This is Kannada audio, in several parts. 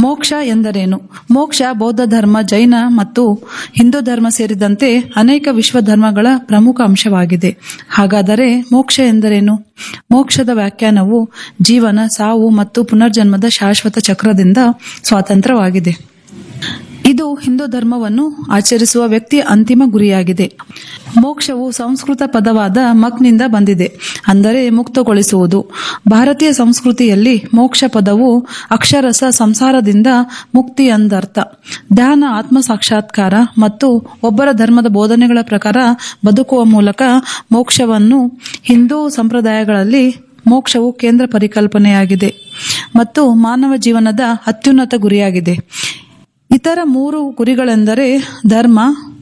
ಮೋಕ್ಷ ಎಂದರೇನು ಮೋಕ್ಷ ಬೌದ್ಧ ಧರ್ಮ ಜೈನ ಮತ್ತು ಹಿಂದೂ ಧರ್ಮ ಸೇರಿದಂತೆ ಅನೇಕ ವಿಶ್ವ ಧರ್ಮಗಳ ಪ್ರಮುಖ ಅಂಶವಾಗಿದೆ ಹಾಗಾದರೆ ಮೋಕ್ಷ ಎಂದರೇನು ಮೋಕ್ಷದ ವ್ಯಾಖ್ಯಾನವು ಜೀವನ ಸಾವು ಮತ್ತು ಪುನರ್ಜನ್ಮದ ಶಾಶ್ವತ ಚಕ್ರದಿಂದ ಸ್ವಾತಂತ್ರ್ಯವಾಗಿದೆ ಇದು ಹಿಂದೂ ಧರ್ಮವನ್ನು ಆಚರಿಸುವ ವ್ಯಕ್ತಿಯ ಅಂತಿಮ ಗುರಿಯಾಗಿದೆ ಮೋಕ್ಷವು ಸಂಸ್ಕೃತ ಪದವಾದ ಮಕ್ನಿಂದ ಬಂದಿದೆ ಅಂದರೆ ಮುಕ್ತಗೊಳಿಸುವುದು ಭಾರತೀಯ ಸಂಸ್ಕೃತಿಯಲ್ಲಿ ಮೋಕ್ಷ ಪದವು ಅಕ್ಷರಸ ಸಂಸಾರದಿಂದ ಮುಕ್ತಿ ಎಂದರ್ಥ ಧ್ಯಾನ ಆತ್ಮ ಸಾಕ್ಷಾತ್ಕಾರ ಮತ್ತು ಒಬ್ಬರ ಧರ್ಮದ ಬೋಧನೆಗಳ ಪ್ರಕಾರ ಬದುಕುವ ಮೂಲಕ ಮೋಕ್ಷವನ್ನು ಹಿಂದೂ ಸಂಪ್ರದಾಯಗಳಲ್ಲಿ ಮೋಕ್ಷವು ಕೇಂದ್ರ ಪರಿಕಲ್ಪನೆಯಾಗಿದೆ ಮತ್ತು ಮಾನವ ಜೀವನದ ಅತ್ಯುನ್ನತ ಗುರಿಯಾಗಿದೆ ಇತರ ಮೂರು ಗುರಿಗಳೆಂದರೆ ಧರ್ಮ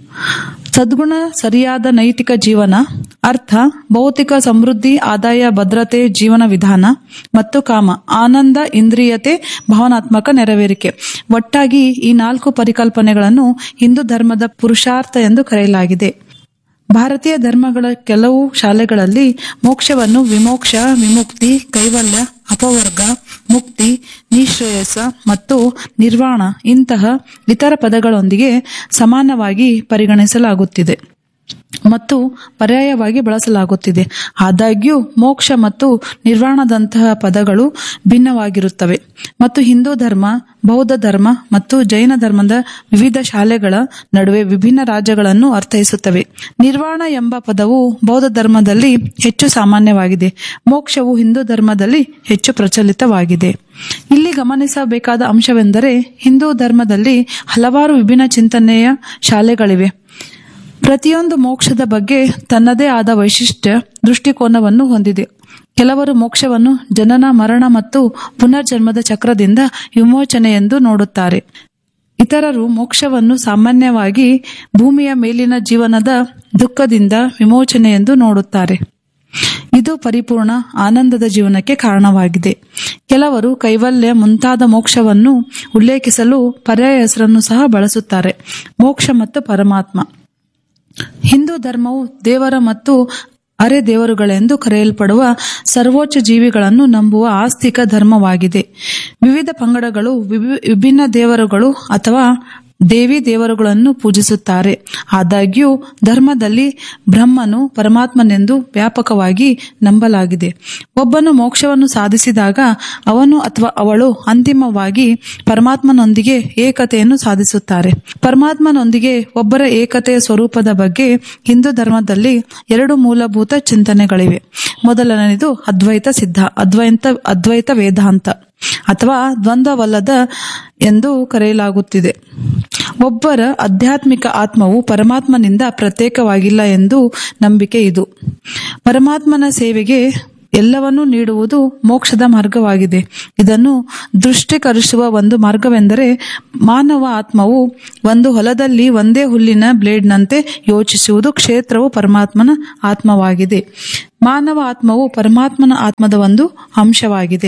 ಸದ್ಗುಣ ಸರಿಯಾದ ನೈತಿಕ ಜೀವನ ಅರ್ಥ ಭೌತಿಕ ಸಮೃದ್ಧಿ ಆದಾಯ ಭದ್ರತೆ ಜೀವನ ವಿಧಾನ ಮತ್ತು ಕಾಮ ಆನಂದ ಇಂದ್ರಿಯತೆ ಭಾವನಾತ್ಮಕ ನೆರವೇರಿಕೆ ಒಟ್ಟಾಗಿ ಈ ನಾಲ್ಕು ಪರಿಕಲ್ಪನೆಗಳನ್ನು ಹಿಂದೂ ಧರ್ಮದ ಪುರುಷಾರ್ಥ ಎಂದು ಕರೆಯಲಾಗಿದೆ ಭಾರತೀಯ ಧರ್ಮಗಳ ಕೆಲವು ಶಾಲೆಗಳಲ್ಲಿ ಮೋಕ್ಷವನ್ನು ವಿಮೋಕ್ಷ ವಿಮುಕ್ತಿ ಕೈವಲ್ಯ ಅಪವರ್ಗ ಮುಕ್ತಿ ನಿಶ್ರೇಯಸ ಮತ್ತು ನಿರ್ವಾಣ ಇಂತಹ ಇತರ ಪದಗಳೊಂದಿಗೆ ಸಮಾನವಾಗಿ ಪರಿಗಣಿಸಲಾಗುತ್ತಿದೆ ಮತ್ತು ಪರ್ಯಾಯವಾಗಿ ಬಳಸಲಾಗುತ್ತಿದೆ ಆದಾಗ್ಯೂ ಮೋಕ್ಷ ಮತ್ತು ನಿರ್ವಾಣದಂತಹ ಪದಗಳು ಭಿನ್ನವಾಗಿರುತ್ತವೆ ಮತ್ತು ಹಿಂದೂ ಧರ್ಮ ಬೌದ್ಧ ಧರ್ಮ ಮತ್ತು ಜೈನ ಧರ್ಮದ ವಿವಿಧ ಶಾಲೆಗಳ ನಡುವೆ ವಿಭಿನ್ನ ರಾಜ್ಯಗಳನ್ನು ಅರ್ಥೈಸುತ್ತವೆ ನಿರ್ವಾಣ ಎಂಬ ಪದವು ಬೌದ್ಧ ಧರ್ಮದಲ್ಲಿ ಹೆಚ್ಚು ಸಾಮಾನ್ಯವಾಗಿದೆ ಮೋಕ್ಷವು ಹಿಂದೂ ಧರ್ಮದಲ್ಲಿ ಹೆಚ್ಚು ಪ್ರಚಲಿತವಾಗಿದೆ ಇಲ್ಲಿ ಗಮನಿಸಬೇಕಾದ ಅಂಶವೆಂದರೆ ಹಿಂದೂ ಧರ್ಮದಲ್ಲಿ ಹಲವಾರು ವಿಭಿನ್ನ ಚಿಂತನೆಯ ಶಾಲೆಗಳಿವೆ ಪ್ರತಿಯೊಂದು ಮೋಕ್ಷದ ಬಗ್ಗೆ ತನ್ನದೇ ಆದ ವೈಶಿಷ್ಟ್ಯ ದೃಷ್ಟಿಕೋನವನ್ನು ಹೊಂದಿದೆ ಕೆಲವರು ಮೋಕ್ಷವನ್ನು ಜನನ ಮರಣ ಮತ್ತು ಪುನರ್ಜನ್ಮದ ಚಕ್ರದಿಂದ ವಿಮೋಚನೆ ಎಂದು ನೋಡುತ್ತಾರೆ ಇತರರು ಮೋಕ್ಷವನ್ನು ಸಾಮಾನ್ಯವಾಗಿ ಭೂಮಿಯ ಮೇಲಿನ ಜೀವನದ ದುಃಖದಿಂದ ವಿಮೋಚನೆ ಎಂದು ನೋಡುತ್ತಾರೆ ಇದು ಪರಿಪೂರ್ಣ ಆನಂದದ ಜೀವನಕ್ಕೆ ಕಾರಣವಾಗಿದೆ ಕೆಲವರು ಕೈವಲ್ಯ ಮುಂತಾದ ಮೋಕ್ಷವನ್ನು ಉಲ್ಲೇಖಿಸಲು ಪರ್ಯಾಯ ಹೆಸರನ್ನು ಸಹ ಬಳಸುತ್ತಾರೆ ಮೋಕ್ಷ ಮತ್ತು ಪರಮಾತ್ಮ ಹಿಂದೂ ಧರ್ಮವು ದೇವರ ಮತ್ತು ಅರೆ ದೇವರುಗಳೆಂದು ಕರೆಯಲ್ಪಡುವ ಸರ್ವೋಚ್ಚ ಜೀವಿಗಳನ್ನು ನಂಬುವ ಆಸ್ತಿಕ ಧರ್ಮವಾಗಿದೆ ವಿವಿಧ ಪಂಗಡಗಳು ವಿಭಿ- ವಿಭಿನ್ನ ದೇವರುಗಳು ಅಥವಾ ದೇವಿ ದೇವರುಗಳನ್ನು ಪೂಜಿಸುತ್ತಾರೆ ಆದಾಗ್ಯೂ ಧರ್ಮದಲ್ಲಿ ಬ್ರಹ್ಮನು ಪರಮಾತ್ಮನೆಂದು ವ್ಯಾಪಕವಾಗಿ ನಂಬಲಾಗಿದೆ ಒಬ್ಬನು ಮೋಕ್ಷವನ್ನು ಸಾಧಿಸಿದಾಗ ಅವನು ಅಥವಾ ಅವಳು ಅಂತಿಮವಾಗಿ ಪರಮಾತ್ಮನೊಂದಿಗೆ ಏಕತೆಯನ್ನು ಸಾಧಿಸುತ್ತಾರೆ ಪರಮಾತ್ಮನೊಂದಿಗೆ ಒಬ್ಬರ ಏಕತೆಯ ಸ್ವರೂಪದ ಬಗ್ಗೆ ಹಿಂದೂ ಧರ್ಮದಲ್ಲಿ ಎರಡು ಮೂಲಭೂತ ಚಿಂತನೆಗಳಿವೆ ಮೊದಲನೆಯದು ಅದ್ವೈತ ಸಿದ್ಧ ಅದ್ವೈತ ಅದ್ವೈತ ವೇದಾಂತ ಅಥವಾ ದ್ವಂದ್ವವಲ್ಲದ ಎಂದು ಕರೆಯಲಾಗುತ್ತಿದೆ ಒಬ್ಬರ ಆಧ್ಯಾತ್ಮಿಕ ಆತ್ಮವು ಪರಮಾತ್ಮನಿಂದ ಪ್ರತ್ಯೇಕವಾಗಿಲ್ಲ ಎಂದು ನಂಬಿಕೆ ಇದು ಪರಮಾತ್ಮನ ಸೇವೆಗೆ ಎಲ್ಲವನ್ನೂ ನೀಡುವುದು ಮೋಕ್ಷದ ಮಾರ್ಗವಾಗಿದೆ ಇದನ್ನು ದೃಷ್ಟೀಕರಿಸುವ ಒಂದು ಮಾರ್ಗವೆಂದರೆ ಮಾನವ ಆತ್ಮವು ಒಂದು ಹೊಲದಲ್ಲಿ ಒಂದೇ ಹುಲ್ಲಿನ ಬ್ಲೇಡ್ನಂತೆ ಯೋಚಿಸುವುದು ಕ್ಷೇತ್ರವು ಪರಮಾತ್ಮನ ಆತ್ಮವಾಗಿದೆ ಮಾನವ ಆತ್ಮವು ಪರಮಾತ್ಮನ ಆತ್ಮದ ಒಂದು ಅಂಶವಾಗಿದೆ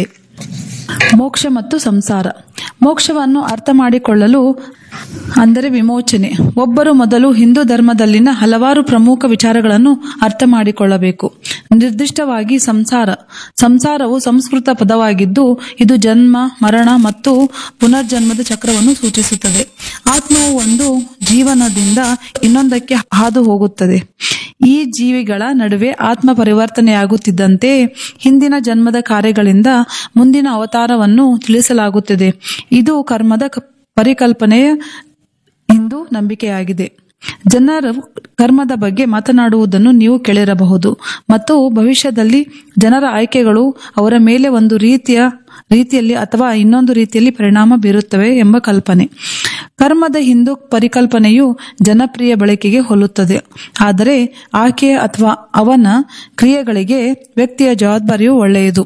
ಮೋಕ್ಷ ಮತ್ತು ಸಂಸಾರ ಮೋಕ್ಷವನ್ನು ಅರ್ಥ ಮಾಡಿಕೊಳ್ಳಲು ಅಂದರೆ ವಿಮೋಚನೆ ಒಬ್ಬರು ಮೊದಲು ಹಿಂದೂ ಧರ್ಮದಲ್ಲಿನ ಹಲವಾರು ಪ್ರಮುಖ ವಿಚಾರಗಳನ್ನು ಅರ್ಥ ಮಾಡಿಕೊಳ್ಳಬೇಕು ನಿರ್ದಿಷ್ಟವಾಗಿ ಸಂಸಾರ ಸಂಸಾರವು ಸಂಸ್ಕೃತ ಪದವಾಗಿದ್ದು ಇದು ಜನ್ಮ ಮರಣ ಮತ್ತು ಪುನರ್ಜನ್ಮದ ಚಕ್ರವನ್ನು ಸೂಚಿಸುತ್ತದೆ ಆತ್ಮವು ಒಂದು ಜೀವನದಿಂದ ಇನ್ನೊಂದಕ್ಕೆ ಹಾದು ಹೋಗುತ್ತದೆ ಈ ಜೀವಿಗಳ ನಡುವೆ ಆತ್ಮ ಪರಿವರ್ತನೆಯಾಗುತ್ತಿದ್ದಂತೆ ಹಿಂದಿನ ಜನ್ಮದ ಕಾರ್ಯಗಳಿಂದ ಮುಂದಿನ ಅವತಾರವನ್ನು ತಿಳಿಸಲಾಗುತ್ತದೆ ಇದು ಕರ್ಮದ ಕ- ಪರಿಕಲ್ಪನೆಯ ಹಿಂದೂ ನಂಬಿಕೆಯಾಗಿದೆ ಜನರು ಕರ್ಮದ ಬಗ್ಗೆ ಮಾತನಾಡುವುದನ್ನು ನೀವು ಕೇಳಿರಬಹುದು ಮತ್ತು ಭವಿಷ್ಯದಲ್ಲಿ ಜನರ ಆಯ್ಕೆಗಳು ಅವರ ಮೇಲೆ ಒಂದು ರೀತಿಯ ರೀತಿಯಲ್ಲಿ ಅಥವಾ ಇನ್ನೊಂದು ರೀತಿಯಲ್ಲಿ ಪರಿಣಾಮ ಬೀರುತ್ತವೆ ಎಂಬ ಕಲ್ಪನೆ ಕರ್ಮದ ಹಿಂದೂ ಪರಿಕಲ್ಪನೆಯು ಜನಪ್ರಿಯ ಬಳಕೆಗೆ ಹೋಲುತ್ತದೆ ಆದರೆ ಆಕೆಯ ಅಥವಾ ಅವನ ಕ್ರಿಯೆಗಳಿಗೆ ವ್ಯಕ್ತಿಯ ಜವಾಬ್ದಾರಿಯು ಒಳ್ಳೆಯದು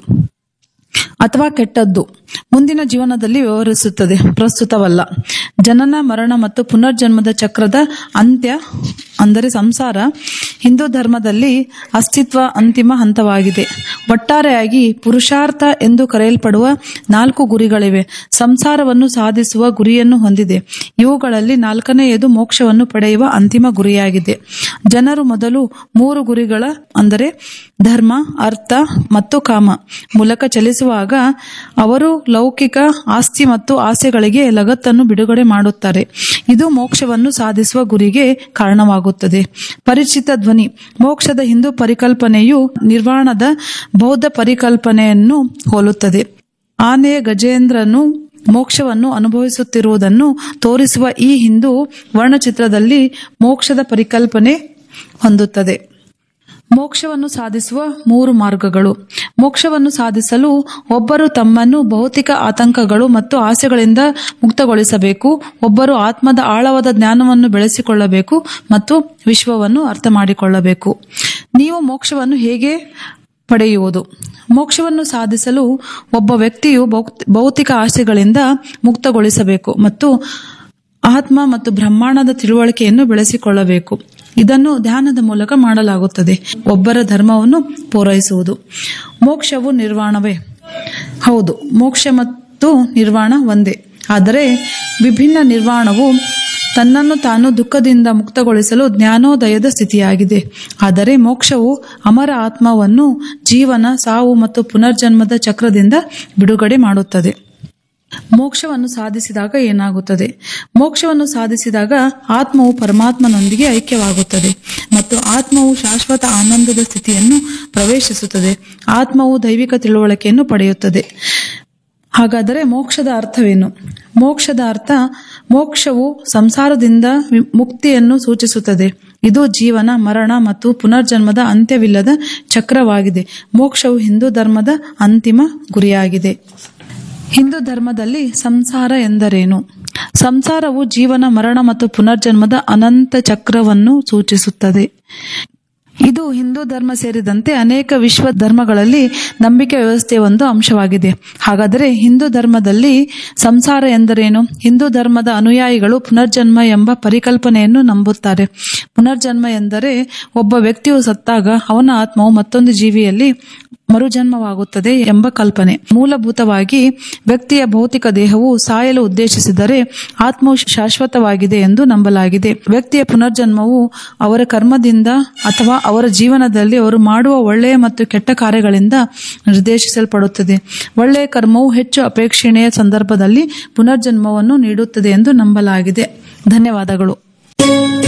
ಅಥವಾ ಕೆಟ್ಟದ್ದು ಮುಂದಿನ ಜೀವನದಲ್ಲಿ ವ್ಯವಹರಿಸುತ್ತದೆ ಪ್ರಸ್ತುತವಲ್ಲ ಜನನ ಮರಣ ಮತ್ತು ಪುನರ್ಜನ್ಮದ ಚಕ್ರದ ಅಂತ್ಯ ಅಂದರೆ ಸಂಸಾರ ಹಿಂದೂ ಧರ್ಮದಲ್ಲಿ ಅಸ್ತಿತ್ವ ಅಂತಿಮ ಹಂತವಾಗಿದೆ ಒಟ್ಟಾರೆಯಾಗಿ ಪುರುಷಾರ್ಥ ಎಂದು ಕರೆಯಲ್ಪಡುವ ನಾಲ್ಕು ಗುರಿಗಳಿವೆ ಸಂಸಾರವನ್ನು ಸಾಧಿಸುವ ಗುರಿಯನ್ನು ಹೊಂದಿದೆ ಇವುಗಳಲ್ಲಿ ನಾಲ್ಕನೆಯದು ಮೋಕ್ಷವನ್ನು ಪಡೆಯುವ ಅಂತಿಮ ಗುರಿಯಾಗಿದೆ ಜನರು ಮೊದಲು ಮೂರು ಗುರಿಗಳ ಅಂದರೆ ಧರ್ಮ ಅರ್ಥ ಮತ್ತು ಕಾಮ ಮೂಲಕ ಚಲಿಸುವಾಗ ಅವರು ಲೌಕಿಕ ಆಸ್ತಿ ಮತ್ತು ಆಸೆಗಳಿಗೆ ಲಗತ್ತನ್ನು ಬಿಡುಗಡೆ ಮಾಡುತ್ತಾರೆ ಇದು ಮೋಕ್ಷವನ್ನು ಸಾಧಿಸುವ ಗುರಿಗೆ ಕಾರಣವಾಗುತ್ತದೆ ಪರಿಚಿತ ಧ್ವನಿ ಮೋಕ್ಷದ ಹಿಂದೂ ಪರಿಕಲ್ಪನೆಯು ನಿರ್ವಾಣದ ಬೌದ್ಧ ಪರಿಕಲ್ಪನೆಯನ್ನು ಹೋಲುತ್ತದೆ ಆನೆಯ ಗಜೇಂದ್ರನು ಮೋಕ್ಷವನ್ನು ಅನುಭವಿಸುತ್ತಿರುವುದನ್ನು ತೋರಿಸುವ ಈ ಹಿಂದೂ ವರ್ಣಚಿತ್ರದಲ್ಲಿ ಮೋಕ್ಷದ ಪರಿಕಲ್ಪನೆ ಹೊಂದುತ್ತದೆ ಮೋಕ್ಷವನ್ನು ಸಾಧಿಸುವ ಮೂರು ಮಾರ್ಗಗಳು ಮೋಕ್ಷವನ್ನು ಸಾಧಿಸಲು ಒಬ್ಬರು ತಮ್ಮನ್ನು ಭೌತಿಕ ಆತಂಕಗಳು ಮತ್ತು ಆಸೆಗಳಿಂದ ಮುಕ್ತಗೊಳಿಸಬೇಕು ಒಬ್ಬರು ಆತ್ಮದ ಆಳವಾದ ಜ್ಞಾನವನ್ನು ಬೆಳೆಸಿಕೊಳ್ಳಬೇಕು ಮತ್ತು ವಿಶ್ವವನ್ನು ಅರ್ಥ ಮಾಡಿಕೊಳ್ಳಬೇಕು ನೀವು ಮೋಕ್ಷವನ್ನು ಹೇಗೆ ಪಡೆಯುವುದು ಮೋಕ್ಷವನ್ನು ಸಾಧಿಸಲು ಒಬ್ಬ ವ್ಯಕ್ತಿಯು ಭೌತ್- ಭೌತಿಕ ಆಸೆಗಳಿಂದ ಮುಕ್ತಗೊಳಿಸಬೇಕು ಮತ್ತು ಆತ್ಮ ಮತ್ತು ಬ್ರಹ್ಮಾಂಡದ ತಿಳುವಳಿಕೆಯನ್ನು ಬೆಳೆಸಿಕೊಳ್ಳಬೇಕು ಇದನ್ನು ಧ್ಯಾನದ ಮೂಲಕ ಮಾಡಲಾಗುತ್ತದೆ ಒಬ್ಬರ ಧರ್ಮವನ್ನು ಪೂರೈಸುವುದು ಮೋಕ್ಷವು ನಿರ್ವಾಣವೇ ಹೌದು ಮೋಕ್ಷ ಮತ್ತು ನಿರ್ವಾಣ ಒಂದೇ ಆದರೆ ವಿಭಿನ್ನ ನಿರ್ವಾಣವು ತನ್ನನ್ನು ತಾನು ದುಃಖದಿಂದ ಮುಕ್ತಗೊಳಿಸಲು ಜ್ಞಾನೋದಯದ ಸ್ಥಿತಿಯಾಗಿದೆ ಆದರೆ ಮೋಕ್ಷವು ಅಮರ ಆತ್ಮವನ್ನು ಜೀವನ ಸಾವು ಮತ್ತು ಪುನರ್ಜನ್ಮದ ಚಕ್ರದಿಂದ ಬಿಡುಗಡೆ ಮಾಡುತ್ತದೆ ಮೋಕ್ಷವನ್ನು ಸಾಧಿಸಿದಾಗ ಏನಾಗುತ್ತದೆ ಮೋಕ್ಷವನ್ನು ಸಾಧಿಸಿದಾಗ ಆತ್ಮವು ಪರಮಾತ್ಮನೊಂದಿಗೆ ಐಕ್ಯವಾಗುತ್ತದೆ ಮತ್ತು ಆತ್ಮವು ಶಾಶ್ವತ ಆನಂದದ ಸ್ಥಿತಿಯನ್ನು ಪ್ರವೇಶಿಸುತ್ತದೆ ಆತ್ಮವು ದೈವಿಕ ತಿಳುವಳಿಕೆಯನ್ನು ಪಡೆಯುತ್ತದೆ ಹಾಗಾದರೆ ಮೋಕ್ಷದ ಅರ್ಥವೇನು ಮೋಕ್ಷದ ಅರ್ಥ ಮೋಕ್ಷವು ಸಂಸಾರದಿಂದ ವಿ- ಮುಕ್ತಿಯನ್ನು ಸೂಚಿಸುತ್ತದೆ ಇದು ಜೀವನ ಮರಣ ಮತ್ತು ಪುನರ್ಜನ್ಮದ ಅಂತ್ಯವಿಲ್ಲದ ಚಕ್ರವಾಗಿದೆ ಮೋಕ್ಷವು ಹಿಂದೂ ಧರ್ಮದ ಅಂತಿಮ ಗುರಿಯಾಗಿದೆ ಹಿಂದೂ ಧರ್ಮದಲ್ಲಿ ಸಂಸಾರ ಎಂದರೇನು ಸಂಸಾರವು ಜೀವನ ಮರಣ ಮತ್ತು ಪುನರ್ಜನ್ಮದ ಅನಂತ ಚಕ್ರವನ್ನು ಸೂಚಿಸುತ್ತದೆ ಇದು ಹಿಂದೂ ಧರ್ಮ ಸೇರಿದಂತೆ ಅನೇಕ ವಿಶ್ವ ಧರ್ಮಗಳಲ್ಲಿ ನಂಬಿಕೆ ವ್ಯವಸ್ಥೆಯ ಒಂದು ಅಂಶವಾಗಿದೆ ಹಾಗಾದರೆ ಹಿಂದೂ ಧರ್ಮದಲ್ಲಿ ಸಂಸಾರ ಎಂದರೇನು ಹಿಂದೂ ಧರ್ಮದ ಅನುಯಾಯಿಗಳು ಪುನರ್ಜನ್ಮ ಎಂಬ ಪರಿಕಲ್ಪನೆಯನ್ನು ನಂಬುತ್ತಾರೆ ಪುನರ್ಜನ್ಮ ಎಂದರೆ ಒಬ್ಬ ವ್ಯಕ್ತಿಯು ಸತ್ತಾಗ ಅವನ ಆತ್ಮವು ಮತ್ತೊಂದು ಜೀವಿಯಲ್ಲಿ ಮರುಜನ್ಮವಾಗುತ್ತದೆ ಎಂಬ ಕಲ್ಪನೆ ಮೂಲಭೂತವಾಗಿ ವ್ಯಕ್ತಿಯ ಭೌತಿಕ ದೇಹವು ಸಾಯಲು ಉದ್ದೇಶಿಸಿದರೆ ಆತ್ಮವು ಶಾಶ್ವತವಾಗಿದೆ ಎಂದು ನಂಬಲಾಗಿದೆ ವ್ಯಕ್ತಿಯ ಪುನರ್ಜನ್ಮವು ಅವರ ಕರ್ಮದಿಂದ ಅಥವಾ ಅವರ ಜೀವನದಲ್ಲಿ ಅವರು ಮಾಡುವ ಒಳ್ಳೆಯ ಮತ್ತು ಕೆಟ್ಟ ಕಾರ್ಯಗಳಿಂದ ನಿರ್ದೇಶಿಸಲ್ಪಡುತ್ತದೆ ಒಳ್ಳೆಯ ಕರ್ಮವು ಹೆಚ್ಚು ಅಪೇಕ್ಷಣೀಯ ಸಂದರ್ಭದಲ್ಲಿ ಪುನರ್ಜನ್ಮವನ್ನು ನೀಡುತ್ತದೆ ಎಂದು ನಂಬಲಾಗಿದೆ ಧನ್ಯವಾದಗಳು